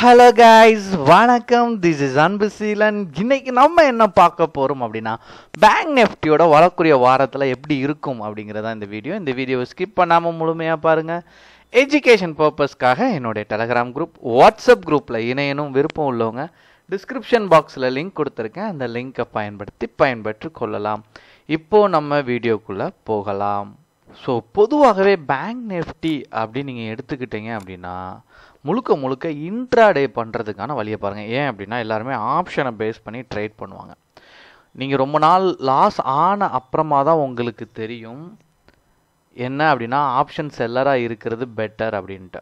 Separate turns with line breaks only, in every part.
hello guys வணக்கம் this is Anbu Seelan இன்னைக்கு நம்ம என்ன பார்க்க போகிறோம் அப்படின்னா பேங்க் நெஃப்டியோட வரக்கூடிய வாரத்தில் எப்படி இருக்கும் அப்படிங்கிறதா இந்த வீடியோ இந்த வீடியோவை ஸ்கிப் பண்ணாமல் முழுமையாக பாருங்கள் எஜுகேஷன் பர்பஸ்க்காக என்னுடைய டெலகிராம் குரூப் வாட்ஸ்அப் குரூப்பில் இணையனும் விருப்பம் உள்ளவங்க டிஸ்கிரிப்ஷன் பாக்ஸில் லிங்க் கொடுத்துருக்கேன் அந்த லிங்கை பயன்படுத்தி பயன்பெற்று கொள்ளலாம் இப்போது நம்ம வீடியோக்குள்ளே போகலாம் ஸோ பொதுவாகவே பேங்க் நெஃப்டி அப்படின்னு நீங்கள் எடுத்துக்கிட்டீங்க அப்படின்னா முழுக்க முழுக்க இன்ட்ராடே பண்ணுறதுக்கான வழியை பாருங்கள் ஏன் அப்படின்னா எல்லாருமே ஆப்ஷனை பேஸ் பண்ணி ட்ரேட் பண்ணுவாங்க நீங்கள் ரொம்ப நாள் லாஸ் ஆன அப்புறமா தான் உங்களுக்கு தெரியும் என்ன அப்படின்னா ஆப்ஷன் செல்லராக இருக்கிறது பெட்டர் அப்படின்ட்டு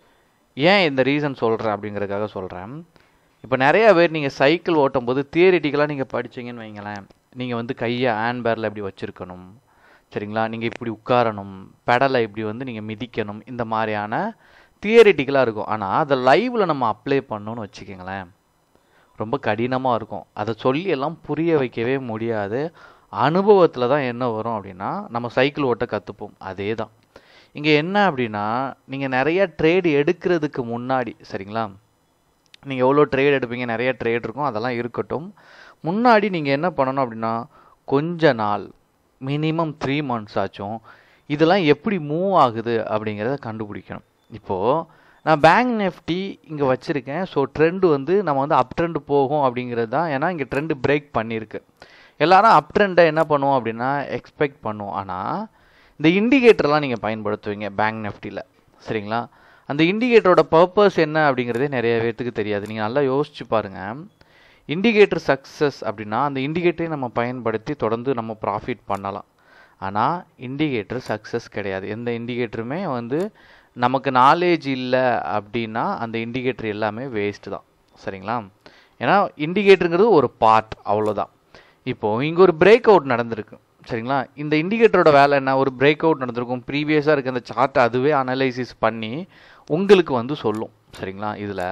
ஏன் இந்த ரீசன் சொல்கிறேன் அப்படிங்கிறதுக்காக சொல்கிறேன் இப்போ நிறைய பேர் நீங்கள் சைக்கிள் ஓட்டும் போது தியரிட்டிக்கலாக நீங்கள் படிச்சீங்கன்னு வைங்களேன் நீங்கள் வந்து கையை ஹேண்ட் பேரில் இப்படி வச்சுருக்கணும் சரிங்களா நீங்கள் இப்படி உட்காரணும் பெடலை இப்படி வந்து நீங்கள் மிதிக்கணும் இந்த மாதிரியான தியரிட்டிக்கலாக இருக்கும் ஆனால் அதை லைவில் நம்ம அப்ளை பண்ணோன்னு வச்சுக்கோங்களேன் ரொம்ப கடினமாக இருக்கும் அதை சொல்லி எல்லாம் புரிய வைக்கவே முடியாது அனுபவத்தில் தான் என்ன வரும் அப்படின்னா நம்ம சைக்கிள் ஓட்ட கற்றுப்போம் அதே தான் இங்கே என்ன அப்படின்னா நீங்கள் நிறைய ட்ரேடு எடுக்கிறதுக்கு முன்னாடி சரிங்களா நீங்கள் எவ்வளோ ட்ரேட் எடுப்பீங்க நிறைய ட்ரேட் இருக்கும் அதெல்லாம் இருக்கட்டும் முன்னாடி நீங்கள் என்ன பண்ணணும் அப்படின்னா கொஞ்ச நாள் மினிமம் த்ரீ மந்த்ஸ் ஆச்சும் இதெல்லாம் எப்படி மூவ் ஆகுது அப்படிங்கிறத கண்டுபிடிக்கணும் இப்போது நான் பேங்க் நெஃப்டி இங்கே வச்சுருக்கேன் ஸோ ட்ரெண்டு வந்து நம்ம வந்து அப் ட்ரெண்டு போகும் அப்படிங்கிறது தான் ஏன்னா இங்கே ட்ரெண்டு பிரேக் பண்ணியிருக்கு எல்லாரும் அப் ட்ரெண்டை என்ன பண்ணுவோம் அப்படின்னா எக்ஸ்பெக்ட் பண்ணுவோம் ஆனால் இந்த இண்டிகேட்டர்லாம் நீங்கள் பயன்படுத்துவீங்க பேங்க் நெஃப்டியில் சரிங்களா அந்த இண்டிகேட்டரோட பர்பஸ் என்ன அப்படிங்கிறதே நிறைய பேர்த்துக்கு தெரியாது நீங்கள் நல்லா யோசிச்சு பாருங்கள் இண்டிகேட்டர் சக்ஸஸ் அப்படின்னா அந்த இண்டிகேட்டரை நம்ம பயன்படுத்தி தொடர்ந்து நம்ம ப்ராஃபிட் பண்ணலாம் ஆனால் இண்டிகேட்டர் சக்ஸஸ் கிடையாது எந்த இண்டிகேட்டருமே வந்து நமக்கு நாலேஜ் இல்லை அப்படின்னா அந்த இண்டிகேட்டர் எல்லாமே வேஸ்ட்டு தான் சரிங்களா ஏன்னா இண்டிகேட்டருங்கிறது ஒரு பார்ட் அவ்வளோதான் இப்போது இங்கே ஒரு பிரேக் அவுட் நடந்திருக்கு சரிங்களா இந்த இண்டிகேட்டரோட வேலை என்ன ஒரு பிரேக் அவுட் நடந்திருக்கும் ப்ரீவியஸாக இருக்க அந்த சார்ட்டை அதுவே அனலைசிஸ் பண்ணி உங்களுக்கு வந்து சொல்லும் சரிங்களா இதில்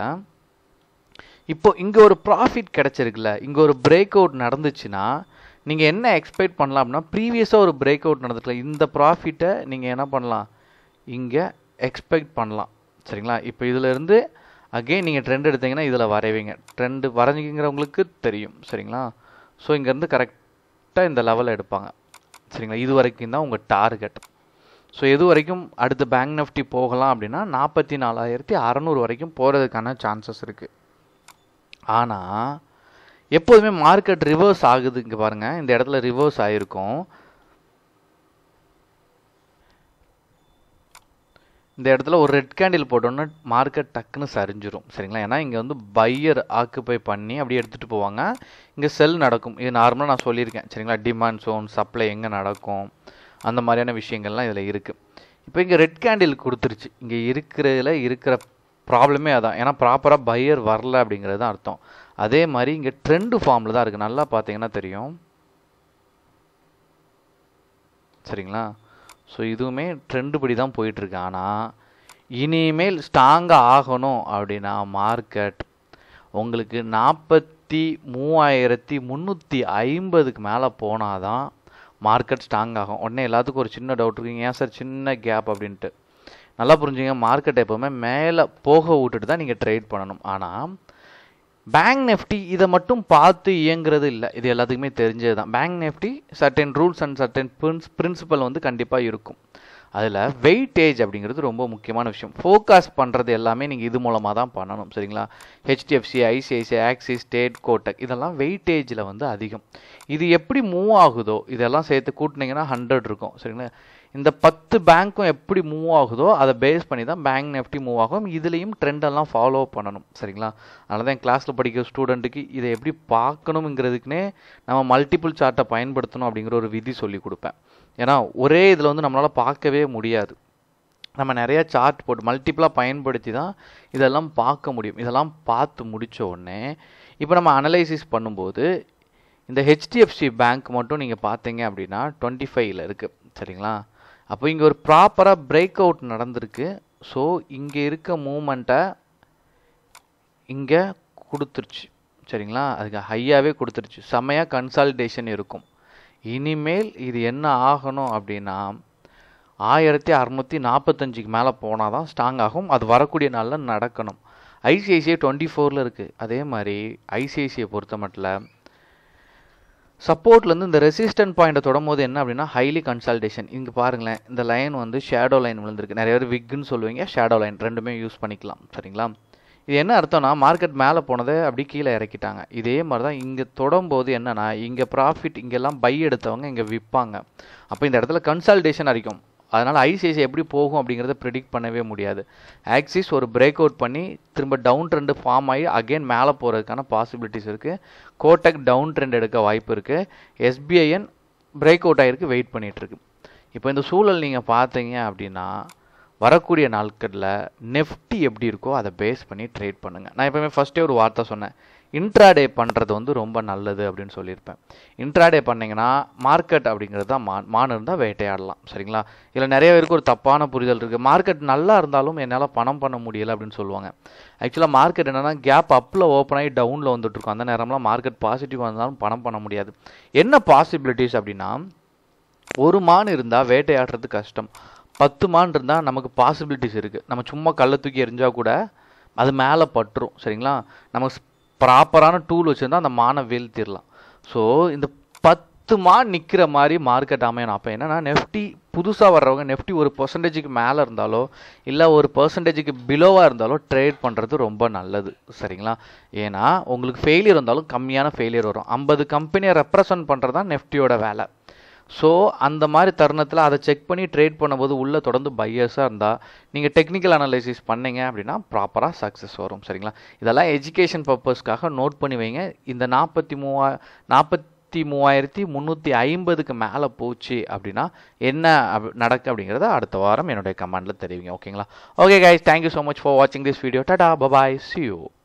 இப்போ இங்கே ஒரு ப்ராஃபிட் கிடச்சிருக்குல்ல இங்கே ஒரு பிரேக் அவுட் நடந்துச்சுன்னா நீங்கள் என்ன எக்ஸ்பெக்ட் பண்ணலாம் அப்படின்னா ப்ரீவியஸாக ஒரு பிரேக் அவுட் நடந்துருக்கல இந்த ப்ராஃபிட்டை நீங்கள் என்ன பண்ணலாம் இங்கே எக்ஸ்பெக்ட் பண்ணலாம் சரிங்களா இப்போ இதிலேருந்து அகெயின் நீங்கள் ட்ரெண்ட் எடுத்தீங்கன்னா இதில் வரைவீங்க ட்ரெண்டு வரைஞ்சிங்கிறவங்களுக்கு தெரியும் சரிங்களா ஸோ இங்கேருந்து கரெக்டாக இந்த லெவலில் எடுப்பாங்க சரிங்களா இது வரைக்கும் தான் உங்கள் டார்கெட் ஸோ எது வரைக்கும் அடுத்த பேங்க் நிஃப்டி போகலாம் அப்படின்னா நாற்பத்தி நாலாயிரத்தி அறநூறு வரைக்கும் போகிறதுக்கான சான்சஸ் இருக்குது ஆனால் எப்போதுமே மார்க்கெட் ரிவர்ஸ் ஆகுது இங்கே பாருங்கள் இந்த இடத்துல ரிவர்ஸ் ஆகிருக்கும் இந்த இடத்துல ஒரு ரெட் கேண்டில் போட்டோன்னா மார்க்கெட் டக்குன்னு சரிஞ்சிரும் சரிங்களா ஏன்னா இங்கே வந்து பையர் ஆக்குப்பை பண்ணி அப்படியே எடுத்துகிட்டு போவாங்க இங்கே செல் நடக்கும் இது நார்மலாக நான் சொல்லியிருக்கேன் சரிங்களா டிமாண்ட் சோன் சப்ளை எங்கே நடக்கும் அந்த மாதிரியான விஷயங்கள்லாம் இதில் இருக்குது இப்போ இங்கே ரெட் கேண்டில் கொடுத்துருச்சு இங்கே இருக்கிறதுல இருக்கிற ப்ராப்ளமே அதான் ஏன்னா ப்ராப்பராக பையர் வரல அப்படிங்கிறது தான் அர்த்தம் அதே மாதிரி இங்கே ட்ரெண்டு ஃபார்மில் தான் இருக்குது நல்லா பார்த்தீங்கன்னா தெரியும் சரிங்களா ஸோ இதுவுமே ட்ரெண்டு படி தான் போயிட்டுருக்கு ஆனால் இனிமேல் ஸ்ட்ராங்காக ஆகணும் அப்படின்னா மார்க்கெட் உங்களுக்கு நாற்பத்தி மூவாயிரத்தி முந்நூற்றி ஐம்பதுக்கு மேலே போனால் தான் மார்க்கெட் ஸ்ட்ராங் ஆகும் உடனே எல்லாத்துக்கும் ஒரு சின்ன டவுட் இருக்குங்க ஏன் சார் சின்ன கேப் அப்படின்ட்டு நல்லா புரிஞ்சுங்க மார்க்கெட் எப்போவுமே மேலே போக விட்டுட்டு தான் நீங்கள் ட்ரேட் பண்ணணும் ஆனால் பேங்க் நெஃப்டி இதை மட்டும் பார்த்து இயங்குறது இல்லை இது எல்லாத்துக்குமே தெரிஞ்சது தான் bank Nifty certain rules and certain prince principal வந்து கண்டிப்பாக இருக்கும் அதில் வெயிட்டேஜ் அப்படிங்கிறது ரொம்ப முக்கியமான விஷயம் ஃபோக்கஸ் பண்ணுறது எல்லாமே நீங்கள் இது மூலமாக தான் பண்ணணும் சரிங்களா HDFC ICICI Axis State Kotak இதெல்லாம் வெயிட்டேஜில் வந்து அதிகம் இது எப்படி மூவ் ஆகுதோ இதெல்லாம் சேர்த்து கூட்டினீங்கன்னா ஹண்ட்ரட் இருக்கும் சரிங்களா இந்த பத்து பேங்க்கும் எப்படி மூவ் ஆகுதோ அதை பேஸ் பண்ணி தான் பேங்க் நெஃப்டி மூவ் ஆகும் இதுலேயும் ட்ரெண்டெல்லாம் ஃபாலோ பண்ணணும் சரிங்களா அதனால தான் கிளாஸில் படிக்கிற ஸ்டூடெண்ட்டுக்கு இதை எப்படி பார்க்கணுங்கிறதுக்குனே நம்ம மல்டிபிள் சார்ட்டை பயன்படுத்தணும் அப்படிங்கிற ஒரு விதி சொல்லி கொடுப்பேன் ஏன்னா ஒரே இதில் வந்து நம்மளால் பார்க்கவே முடியாது நம்ம நிறைய சார்ட் போட்டு மல்டிப்புளாக பயன்படுத்தி தான் இதெல்லாம் பார்க்க முடியும் இதெல்லாம் பார்த்து முடித்த உடனே இப்போ நம்ம அனலைசிஸ் பண்ணும்போது இந்த ஹெச்டிஎஃப்சி பேங்க் மட்டும் நீங்கள் பார்த்தீங்க அப்படின்னா டுவெண்ட்டி ஃபைவ்ல இருக்குது சரிங்களா அப்போ இங்கே ஒரு ப்ராப்பராக பிரேக் அவுட் நடந்திருக்கு ஸோ இங்கே இருக்க மூமெண்ட்டை இங்கே கொடுத்துருச்சு சரிங்களா அதுக்கு ஹையாகவே கொடுத்துருச்சு செம்மையாக கன்சால்டேஷன் இருக்கும் இனிமேல் இது என்ன ஆகணும் அப்படின்னா ஆயிரத்தி அறநூற்றி நாற்பத்தஞ்சுக்கு மேலே போனால் தான் ஸ்ட்ராங் ஆகும் அது வரக்கூடிய நாளில் நடக்கணும் ஐசிஐசிஐ டுவெண்ட்டி ஃபோரில் இருக்குது அதே மாதிரி ஐசிஐசிஐ பொறுத்த மட்டும் சப்போர்ட்லேருந்து இந்த ரெசிஸ்டன்ட் பாயிண்ட்டை தொடும்போது என்ன அப்படின்னா ஹைலி கன்சல்டேஷன் இங்கே பாருங்களேன் இந்த லைன் வந்து ஷேடோ லைன் விழுந்திருக்கு நிறைய பேர் விக்குன்னு சொல்லுவீங்க ஷேடோ லைன் ரெண்டுமே யூஸ் பண்ணிக்கலாம் சரிங்களா இது என்ன அர்த்தம்னா மார்க்கெட் மேலே போனதை அப்படி கீழே இறக்கிட்டாங்க இதே மாதிரி தான் இங்கே தொடும்போது என்னன்னா இங்கே ப்ராஃபிட் இங்கெல்லாம் பை எடுத்தவங்க இங்கே விற்பாங்க அப்போ இந்த இடத்துல கன்சல்டேஷன் அடிக்கும் அதனால் ஐசிஐசி எப்படி போகும் அப்படிங்கிறத ப்ரிடிக்ட் பண்ணவே முடியாது ஆக்சிஸ் ஒரு பிரேக் அவுட் பண்ணி திரும்ப டவுன் ட்ரெண்டு ஃபார்ம் ஆகி அகைன் மேலே போகிறதுக்கான பாசிபிலிட்டிஸ் இருக்குது கோட்டக் டவுன் ட்ரெண்ட் எடுக்க வாய்ப்பு இருக்குது எஸ்பிஐஎன் பிரேக் அவுட் ஆகிருக்கு வெயிட் பண்ணிகிட்ருக்கு இப்போ இந்த சூழல் நீங்கள் பார்த்தீங்க அப்படின்னா வரக்கூடிய நாட்களில் நெஃப்டி எப்படி இருக்கோ அதை பேஸ் பண்ணி ட்ரேட் பண்ணுங்கள் நான் எப்பவுமே ஃபஸ்ட்டே ஒரு வார்த்தை சொன்னேன் இன்ட்ராடே பண்ணுறது வந்து ரொம்ப நல்லது அப்படின்னு சொல்லியிருப்பேன் இன்ட்ராடே பண்ணிங்கன்னா மார்க்கெட் அப்படிங்கிறது தான் மான் மான் இருந்தால் வேட்டையாடலாம் சரிங்களா இதில் நிறைய பேருக்கு ஒரு தப்பான புரிதல் இருக்குது மார்க்கெட் நல்லா இருந்தாலும் என்னால் பணம் பண்ண முடியலை அப்படின்னு சொல்லுவாங்க ஆக்சுவலாக மார்க்கெட் என்னென்னா கேப் அப்பில் ஓப்பன் ஆகி டவுனில் வந்துட்டுருக்கும் அந்த நேரம்லாம் மார்க்கெட் பாசிட்டிவாக இருந்தாலும் பணம் பண்ண முடியாது என்ன பாசிபிலிட்டிஸ் அப்படின்னா ஒரு மான் இருந்தால் வேட்டையாடுறது கஷ்டம் பத்து மான் இருந்தால் நமக்கு பாசிபிலிட்டிஸ் இருக்குது நம்ம சும்மா கல்லை தூக்கி எரிஞ்சால் கூட அது மேலே பட்டுரும் சரிங்களா நமக்கு ப்ராப்பரான டூல் வச்சுருந்தா அந்த மானை வீழ்த்திடலாம் ஸோ இந்த பத்து மான் நிற்கிற மாதிரி மார்க்கெட் அமையணும் அப்போ என்னென்னா நெஃப்டி புதுசாக வர்றவங்க நெஃப்டி ஒரு பர்சன்டேஜுக்கு மேலே இருந்தாலோ இல்லை ஒரு பர்சன்டேஜுக்கு பிலோவாக இருந்தாலோ ட்ரேட் பண்ணுறது ரொம்ப நல்லது சரிங்களா ஏன்னா உங்களுக்கு ஃபெயிலியர் இருந்தாலும் கம்மியான ஃபெயிலியர் வரும் ஐம்பது கம்பெனியை ரெப்ரசன்ட் பண்ணுறது தான் நெஃப்டியோட வேலை ஸோ அந்த மாதிரி தருணத்தில் அதை செக் பண்ணி ட்ரேட் பண்ணும்போது உள்ளே தொடர்ந்து பையர்ஸாக இருந்தால் நீங்கள் டெக்னிக்கல் அனலைசிஸ் பண்ணீங்க அப்படின்னா ப்ராப்பராக சக்ஸஸ் வரும் சரிங்களா இதெல்லாம் எஜுகேஷன் பர்பஸ்க்காக நோட் பண்ணி வைங்க இந்த நாற்பத்தி மூவா நாற்பத்தி மூவாயிரத்தி முந்நூற்றி ஐம்பதுக்கு மேலே போச்சு அப்படின்னா என்ன அப் நடக்கு அப்படிங்கிறத அடுத்த வாரம் என்னுடைய கமெண்டில் தெரிவிங்க ஓகேங்களா okay guys thank you so much for வாட்சிங் this video tata bye bye see you